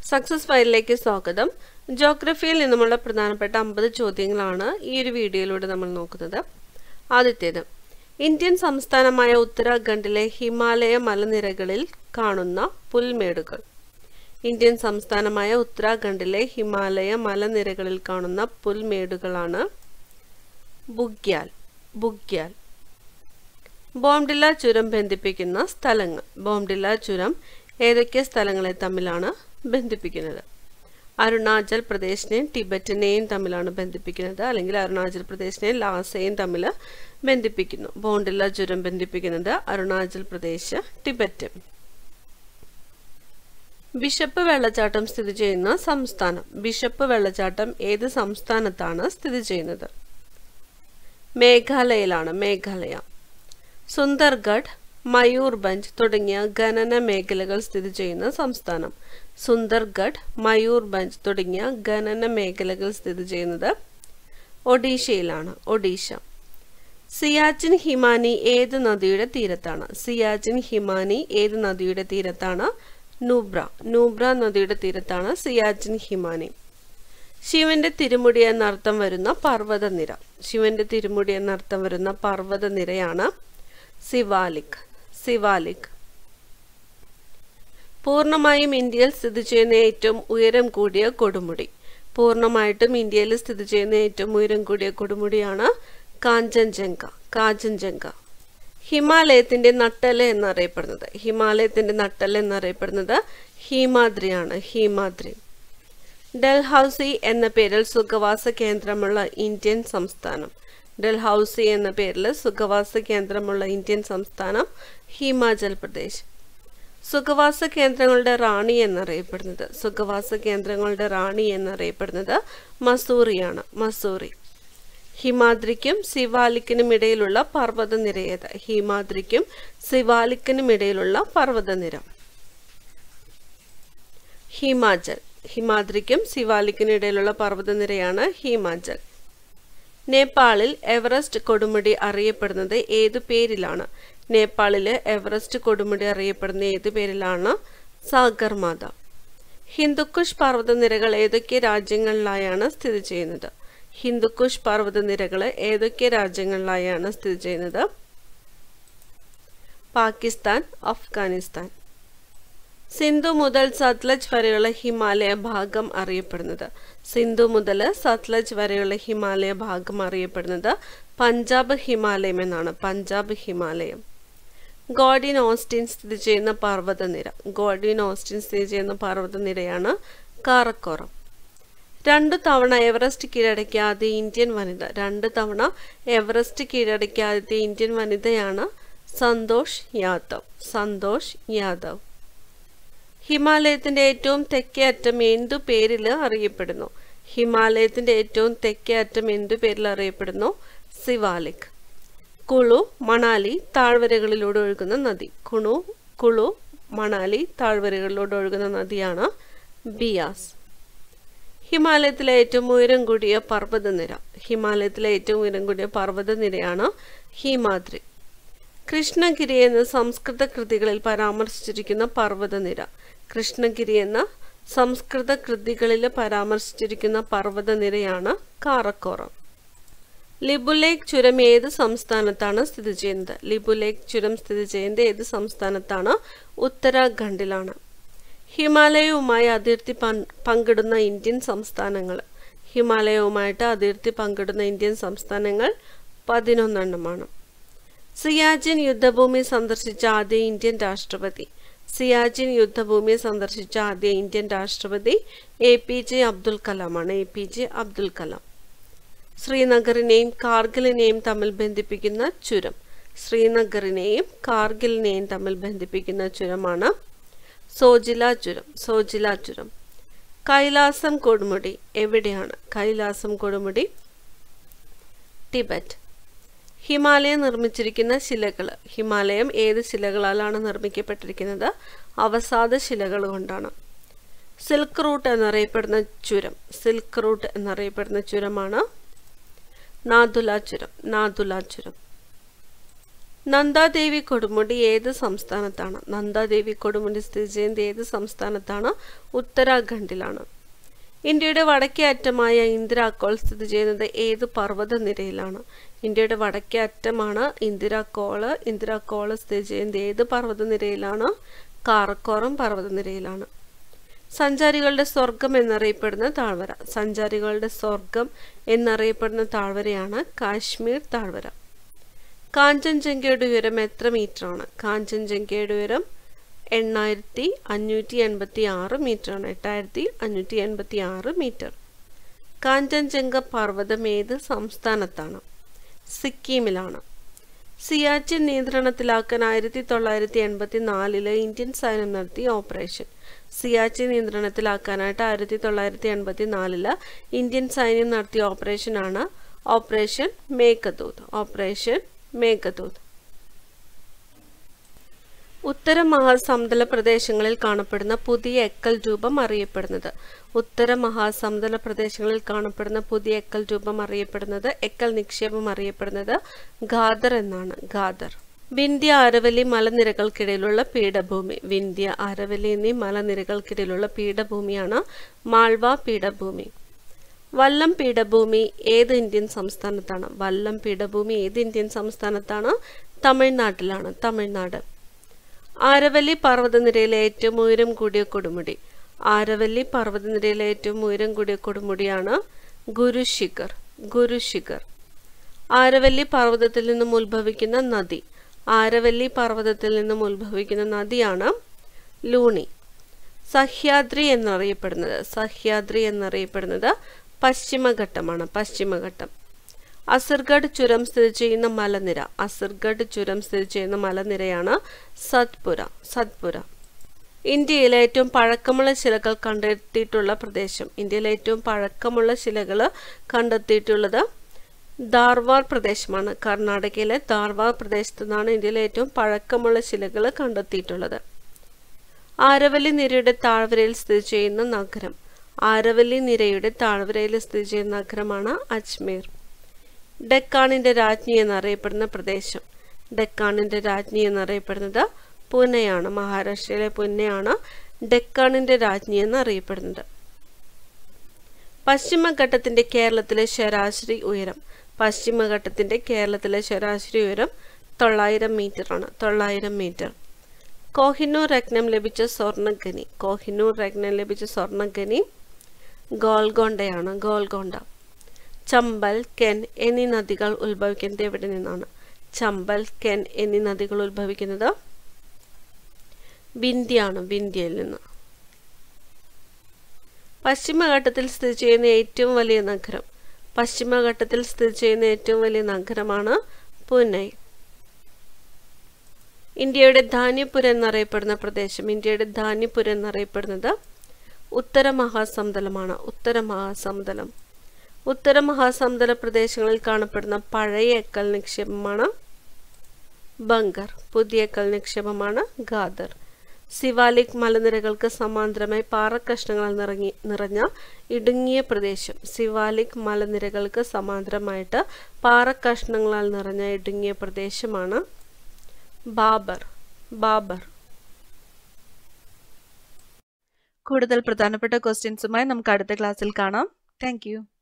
success ഫയലിലേക്ക് സ്വാഗതം ജോഗ്രഫിയിൽ നിന്നുമുള്ള പ്രധാനപ്പെട്ട അമ്പത് ചോദ്യങ്ങളാണ് ഈ ഒരു വീഡിയോയിലൂടെ നമ്മൾ നോക്കുന്നത് ആദ്യത്തേത് ഇന്ത്യൻ സംസ്ഥാനമായ ഉത്തരാഖണ്ഡിലെ ഹിമാലയ മലനിരകളിൽ കാണുന്ന പുൽമേടുകൾ ഇന്ത്യൻ സംസ്ഥാനമായ ഉത്തരാഖണ്ഡിലെ ഹിമാലയ മലനിരകളിൽ കാണുന്ന പുൽമേടുകളാണ് ബുഗ്യാൽ ബുഗ്യാൽ ബോംഡില്ല ചുരം ബന്ധിപ്പിക്കുന്ന സ്ഥലങ്ങൾ ബോംഡില്ല ചുരം ഏതൊക്കെ സ്ഥലങ്ങളെ തമ്മിലാണ് ബന്ധിപ്പിക്കുന്നത് അരുണാചൽ പ്രദേശിനെയും ടിബറ്റിനെയും തമ്മിലാണ് ബന്ധിപ്പിക്കുന്നത് അല്ലെങ്കിൽ അരുണാചൽ പ്രദേശിനെയും ലാസയും തമ്മിൽ ബന്ധിപ്പിക്കുന്നു ബോണ്ടില്ല ചുരം ബന്ധിപ്പിക്കുന്നത് അരുണാചൽ പ്രദേശ് ടിബറ്റ് ബിഷപ്പ് വെള്ളച്ചാട്ടം സ്ഥിതി ചെയ്യുന്ന സംസ്ഥാനം ബിഷപ്പ് വെള്ളച്ചാട്ടം ഏത് സംസ്ഥാനത്താണ് സ്ഥിതി ചെയ്യുന്നത് മേഘാലയയിലാണ് മേഘാലയ സുന്ദർഗഡ് മയൂർഭഞ്ച് തുടങ്ങിയ ഖനന മേഖലകൾ സ്ഥിതി ചെയ്യുന്ന സംസ്ഥാനം സുന്ദർഗഡ് മയൂർഭഞ്ച് തുടങ്ങിയ ഖനന മേഖലകൾ സ്ഥിതി ചെയ്യുന്നത് ഒഡീഷയിലാണ് ഒഡീഷ സിയാച്ചിൻ ഹിമാനി ഏത് നദിയുടെ തീരത്താണ് സിയാച്ചിൻ ഹിമാനി ഏത് നദിയുടെ തീരത്താണ് നൂബ്ര നൂബ്ര നദിയുടെ തീരത്താണ് സിയാച്ചിൻ ഹിമാനി ശിവന്റെ തിരുമുടി എന്നർത്ഥം വരുന്ന പർവ്വതനിര ശിവന്റെ തിരുമുടി എന്നർത്ഥം വരുന്ന പർവ്വതനിരയാണ് സിവാലിക് സിവാലിക് പൂർണ്ണമായും ഇന്ത്യയിൽ സ്ഥിതി ചെയ്യുന്ന ഏറ്റവും ഉയരം കൂടിയ കൊടുമുടി പൂർണ്ണമായിട്ടും ഇന്ത്യയിൽ സ്ഥിതി ചെയ്യുന്ന ഏറ്റവും ഉയരം കൂടിയ കൊടുമുടിയാണ് കാഞ്ചൻജംഗ കാഞ്ചൻജംഗ ഹിമാലയത്തിന്റെ നട്ടല് എന്നറിയപ്പെടുന്നത് ഹിമാലയത്തിന്റെ നട്ടല് എന്നറിയപ്പെടുന്നത് ഹീമാദ്രിയാണ് ഹീമാദ്രി ഡൽഹൌസി എന്ന പേരിൽ സുഖവാസ കേന്ദ്രമുള്ള ഇന്ത്യൻ സംസ്ഥാനം ഡൽഹൌസി എന്ന പേരിൽ സുഖവാസ കേന്ദ്രമുള്ള ഇന്ത്യൻ സംസ്ഥാനം ഹിമാചൽ പ്രദേശ് സുഖവാസ കേന്ദ്രങ്ങളുടെ റാണി എന്നറിയപ്പെടുന്നത് സുഖവാസ കേന്ദ്രങ്ങളുടെ റാണി എന്നറിയപ്പെടുന്നത് മസൂറിയാണ് മസൂറി ഹിമാദ്രിക്കും സിവാലിക്കിനും ഇടയിലുള്ള പർവ്വതനിര ഏത് ഹിമാദ്രിക്കും സിവാലിക്കിനും ഇടയിലുള്ള പർവ്വതനിര ഹിമാചൽ ഹിമാദ്രിക്കും സിവാലിക്കിനും ഇടയിലുള്ള പർവ്വതനിരയാണ് ഹിമാചൽ നേപ്പാളിൽ എവറസ്റ്റ് കൊടുമുടി അറിയപ്പെടുന്നത് ഏതു പേരിലാണ് നേപ്പാളിലെ എവറസ്റ്റ് കൊടുമുടി അറിയപ്പെടുന്ന ഏതു പേരിലാണ് സാഗർമാത ഹിന്ദുക്കുഷ് പർവ്വതനിരകൾ ഏതൊക്കെ രാജ്യങ്ങളിലായാണ് സ്ഥിതി ചെയ്യുന്നത് ഹിന്ദുക്കുഷ് പർവ്വതനിരകൾ ഏതൊക്കെ രാജ്യങ്ങളിലായാണ് സ്ഥിതി ചെയ്യുന്നത് പാകിസ്ഥാൻ അഫ്ഗാനിസ്ഥാൻ സിന്ധു മുതൽ സത്ലജ് വരെയുള്ള ഹിമാലയ ഭാഗം അറിയപ്പെടുന്നത് സിന്ധു മുതൽ സത്ലജ് വരെയുള്ള ഹിമാലയ ഭാഗം അറിയപ്പെടുന്നത് പഞ്ചാബ് ഹിമാലയം എന്നാണ് പഞ്ചാബ് ഹിമാലയം ഗോഡിൻ ഓസ്റ്റിൻ സ്ഥിതി ചെയ്യുന്ന പർവ്വതനിര ഗോഡിൻ ഓസ്റ്റിൻ സ്ഥിതി ചെയ്യുന്ന പർവ്വതനിരയാണ് കാറക്കോറം രണ്ടു തവണ എവറസ്റ്റ് കീഴടക്കിയ ആദ്യ ഇന്ത്യൻ വനിത രണ്ട് തവണ എവറസ്റ്റ് കീഴടക്കിയ ആദ്യത്തെ ഇന്ത്യൻ വനിതയാണ് സന്തോഷ് യാദവ് സന്തോഷ് യാദവ് ഹിമാലയത്തിന്റെ ഏറ്റവും തെക്കേ അറ്റം എന്തു പേരിൽ അറിയപ്പെടുന്നു ഹിമാലയത്തിന്റെ ഏറ്റവും തെക്കേ അറ്റം എന്തു പേരിൽ അറിയപ്പെടുന്നു സിവാലിക് കുളു മണാലി താഴ്വരകളിലൂടെ ഒഴുകുന്ന നദി കുണു കുളു മണാലി താഴ്വരകളിലൂടെ ഒഴുകുന്ന നദിയാണ് ബിയാസ് ഹിമാലയത്തിലെ ഏറ്റവും ഉയരം കൂടിയ പർവ്വതനിര ഹിമാലയത്തിലെ ഏറ്റവും ഉയരം കൂടിയ പർവ്വതനിരയാണ് ഹിമാദ്രി കൃഷ്ണഗിരി എന്ന സംസ്കൃത കൃതികളിൽ പരാമർശിച്ചിരിക്കുന്ന പർവ്വതനിര കൃഷ്ണഗിരി എന്ന സംസ്കൃത കൃതികളിൽ പരാമർശിച്ചിരിക്കുന്ന പർവ്വതനിരയാണ് കാറക്കോറം ലിബുലേക്ക് ചുരം ഏത് സംസ്ഥാനത്താണ് സ്ഥിതി ചെയ്യുന്നത് ലിബുലേക്ക് ചുരം സ്ഥിതി ചെയ്യുന്നത് ഏത് സംസ്ഥാനത്താണ് ഉത്തരാഖണ്ഡിലാണ് ഹിമാലയവുമായി അതിർത്തി പങ്കിടുന്ന ഇന്ത്യൻ സംസ്ഥാനങ്ങൾ ഹിമാലയവുമായിട്ട് അതിർത്തി പങ്കിടുന്ന ഇന്ത്യൻ സംസ്ഥാനങ്ങൾ പതിനൊന്നെണ്ണമാണ് സിയാജിൻ യുദ്ധഭൂമി സന്ദർശിച്ച ആദ്യ ഇന്ത്യൻ രാഷ്ട്രപതി സിയാജിൻ യുദ്ധഭൂമി സന്ദർശിച്ച ആദ്യ ഇന്ത്യൻ രാഷ്ട്രപതി എ പി ജെ അബ്ദുൽ കലാമാണ് A P J Abdul Kalam ശ്രീനഗറിനെയും കാർഗിലിനെയും തമ്മിൽ ബന്ധിപ്പിക്കുന്ന ചുരം ശ്രീനഗറിനെയും കാർഗിലിനെയും തമ്മിൽ ബന്ധിപ്പിക്കുന്ന ചുരമാണ് സോജില ചുരം സോജില ചുരം കൈലാസം കൊടുമുടി എവിടെയാണ് കൈലാസം കൊടുമുടി ടിബറ്റ് ഹിമാലയം നിർമ്മിച്ചിരിക്കുന്ന ശിലകൾ ഹിമാലയം ഏത് ശിലകളാലാണ് നിർമ്മിക്കപ്പെട്ടിരിക്കുന്നത് അവസാദ ശിലകൾ കൊണ്ടാണ് സിൽക്ക് റൂട്ട് എന്നറിയപ്പെടുന്ന ചുരം സിൽക്ക് റൂട്ട് എന്നറിയപ്പെടുന്ന ചുരമാണ് നാദുല ചുരം നാദുല ചുരം നന്ദാദേവി കൊടുമുടി ഏത് സംസ്ഥാനത്താണ് നന്ദാദേവി കൊടുമുടി സ്ഥിതി ചെയ്യുന്നത് ഏത് സംസ്ഥാനത്താണ് ഉത്തരാഖണ്ഡിലാണ് ഇന്ത്യയുടെ വടക്കേ അറ്റമായ ഇന്ദിരാക്കോൾ സ്ഥിതി ചെയ്യുന്നത് ഏത് പർവ്വതനിരയിലാണ് ഇന്ത്യയുടെ വടക്കേ അറ്റമാണ് ഇന്ദിരാക്കോള് ഇന്ദിരാക്കോള് സ്ഥിതി ചെയ്യുന്നത് ഏത് പർവ്വതനിരയിലാണ് കാറക്കോറം പർവ്വതനിരയിലാണ് സഞ്ചാരികളുടെ സ്വർഗം എന്നറിയപ്പെടുന്ന താഴ്വര സഞ്ചാരികളുടെ സ്വർഗം എന്നറിയപ്പെടുന്ന താഴ്വരയാണ് കാശ്മീർ താഴ്വര കാഞ്ചൻജംഗയുടെ ഉയരം എത്ര മീറ്ററാണ് കാഞ്ചൻജംഗയുടെ ഉയരം എണ്ണായിരത്തി അഞ്ഞൂറ്റി എൺപത്തി ആറ് മീറ്ററാണ് എട്ടായിരത്തി അഞ്ഞൂറ്റി എൺപത്തി ആറ് മീറ്റർ കാഞ്ചൻജംഗ പർവ്വതം ഏത് സംസ്ഥാനത്താണ് സിക്കിമിലാണ് സിയാച്ചിൻ നിയന്ത്രണത്തിലാക്കാൻ ആയിരത്തി തൊള്ളായിരത്തി എൺപത്തി നാലില് ഇന്ത്യൻ സൈന്യം നടത്തിയ ഓപ്പറേഷൻ സിയാച്ചിൻ നിയന്ത്രണത്തിലാക്കാനായിട്ട് ആയിരത്തി തൊള്ളായിരത്തി എൺപത്തി നാലില് ഇന്ത്യൻ സൈന്യം നടത്തിയ ഓപ്പറേഷനാണ് ഓപ്പറേഷൻ മേഘദൂത് ഓപ്പറേഷൻ മേഘദൂത് ഉത്തര മഹാസമതല പ്രദേശങ്ങളിൽ കാണപ്പെടുന്ന പുതിയ എക്കൽ രൂപം അറിയപ്പെടുന്നത് ഉത്തര മഹാസമതല പ്രദേശങ്ങളിൽ കാണപ്പെടുന്ന പുതിയ എക്കൽ രൂപം അറിയപ്പെടുന്നത് എക്കൽ നിക്ഷേപം അറിയപ്പെടുന്നത് ഖാദർ എന്നാണ് ഖാദർ വിന്ധ്യ അരവലി മലനിരകൾക്കിടയിലുള്ള പീഠഭൂമി വിന്ധ്യ അരവലി എന്നീ മലനിരകൾക്കിടയിലുള്ള പീഠഭൂമിയാണ് മാൾവ പീഠഭൂമി വല്ലം പീഠഭൂമി ഏത് ഇന്ത്യൻ സംസ്ഥാനത്താണ് വല്ലം പീഠഭൂമി ഏത് ഇന്ത്യൻ സംസ്ഥാനത്താണ് തമിഴ്നാട്ടിലാണ് തമിഴ്നാട് ആരവല്ലി പർവ്വതനിരയിലെ ഏറ്റവും ഉയരം കൂടിയ കൊടുമുടി ആരവല്ലി പർവ്വതനിരയിലെ ഏറ്റവും ഉയരം കൂടിയ കൊടുമുടിയാണ് ഗുരുശിഖർ ഗുരുശിഖർ ആരവല്ലി പർവ്വതത്തിൽ നിന്നും ഉത്ഭവിക്കുന്ന നദി ആരവല്ലി പർവ്വതത്തിൽ നിന്നും ഉത്ഭവിക്കുന്ന നദിയാണ് ലൂണി സഹ്യാദ്രി എന്നറിയപ്പെടുന്നത് സഹ്യാദ്രി എന്നറിയപ്പെടുന്നത് പശ്ചിമഘട്ടമാണ് പശ്ചിമഘട്ടം അസർഗഡ് ചുരം സ്ഥിതി ചെയ്യുന്ന മലനിര അസർഗഡ് ചുരം സ്ഥിതി ചെയ്യുന്ന മലനിരയാണ് സത്പുര സത്പുര ഇന്ത്യയിലെ ഏറ്റവും പഴക്കമുള്ള ശിലകൾ കണ്ടെത്തിയിട്ടുള്ള പ്രദേശം ഇന്ത്യയിലെ ഏറ്റവും പഴക്കമുള്ള ശിലകൾ കണ്ടെത്തിയിട്ടുള്ളത് ധാർവാർ പ്രദേശമാണ് കർണാടകയിലെ ധാർവാർ പ്രദേശത്തു നിന്നാണ് ഇന്ത്യയിലെ ഏറ്റവും പഴക്കമുള്ള ശിലകൾ കണ്ടെത്തിയിട്ടുള്ളത് ആരവല്ലി നിരയുടെ താഴ്വരയിൽ സ്ഥിതി ചെയ്യുന്ന നഗരം ആരവല്ലി നിരയുടെ താഴ്വരയിൽ സ്ഥിതി ചെയ്യുന്ന നഗരമാണ് അജ്മീർ ഡെക്കാണിന്റെ രാജ്ഞി എന്നറിയപ്പെടുന്ന പ്രദേശം ഡെക്കാണിന്റെ രാജ്ഞി എന്നറിയപ്പെടുന്നത് പൂനെയാണ് മഹാരാഷ്ട്രയിലെ പൂനെയാണ് ഡെക്കാണിന്റെ രാജ്ഞി എന്നറിയപ്പെടുന്നത് പശ്ചിമഘട്ടത്തിന്റെ കേരളത്തിലെ ശരാശരി ഉയരം പശ്ചിമഘട്ടത്തിന്റെ കേരളത്തിലെ ശരാശരി ഉയരം തൊള്ളായിരം മീറ്റർ ആണ് തൊള്ളായിരം മീറ്റർ കോഹിനൂർ രത്നം ലഭിച്ച സ്വർണ്ണഖനി കോഹിനൂർ രത്നം ലഭിച്ച സ്വർണ്ണഖനി ഗോൾഗോണ്ടയാണ് ഗോൾഗോണ്ട ചമ്പൽ കെൻ എന്നീ നദികൾ ഉത്ഭവിക്കുന്നത് എവിടെ നിന്നാണ് ചമ്പൽ കെൻ എന്നീ നദികൾ ഉത്ഭവിക്കുന്നത് വിന്ധ്യയാണ് വിന്ധ്യയിൽ നിന്ന് പശ്ചിമഘട്ടത്തിൽ സ്ഥിതി ചെയ്യുന്ന ഏറ്റവും വലിയ നഗരം പശ്ചിമഘട്ടത്തിൽ സ്ഥിതി ചെയ്യുന്ന ഏറ്റവും വലിയ നഗരമാണ് പൂനെ ഇന്ത്യയുടെ ധാന്യപുരം എന്നറിയപ്പെടുന്ന പ്രദേശം ഇന്ത്യയുടെ ധാന്യപുരം എന്നറിയപ്പെടുന്നത് ഉത്തര മഹാസമതലമാണ് ഉത്തര മഹാസമതലം ഉത്തര മഹാസമുദ്ര പ്രദേശങ്ങളിൽ കാണപ്പെടുന്ന പഴയ എക്കൽ നിക്ഷേപമാണ് ബങ്കർ പുതിയ എക്കൽ നിക്ഷേപമാണ് ഖാദർ സിവാലിക് മലനിരകൾക്ക് സമാന്തരമായി പാറക്കഷ്ണങ്ങൾ നിറങ്ങി നിറഞ്ഞ ഇടുങ്ങിയ പ്രദേശം സിവാലിക് മലനിരകൾക്ക് സമാന്തരമായിട്ട് പാറക്കഷ്ണങ്ങളാൽ നിറഞ്ഞ ഇടുങ്ങിയ പ്രദേശമാണ് ബാബർ ബാബർ കൂടുതൽ പ്രധാനപ്പെട്ട ക്വസ്റ്റ്യൻസുമായി നമുക്ക് അടുത്ത ക്ലാസ്സിൽ കാണാം താങ്ക്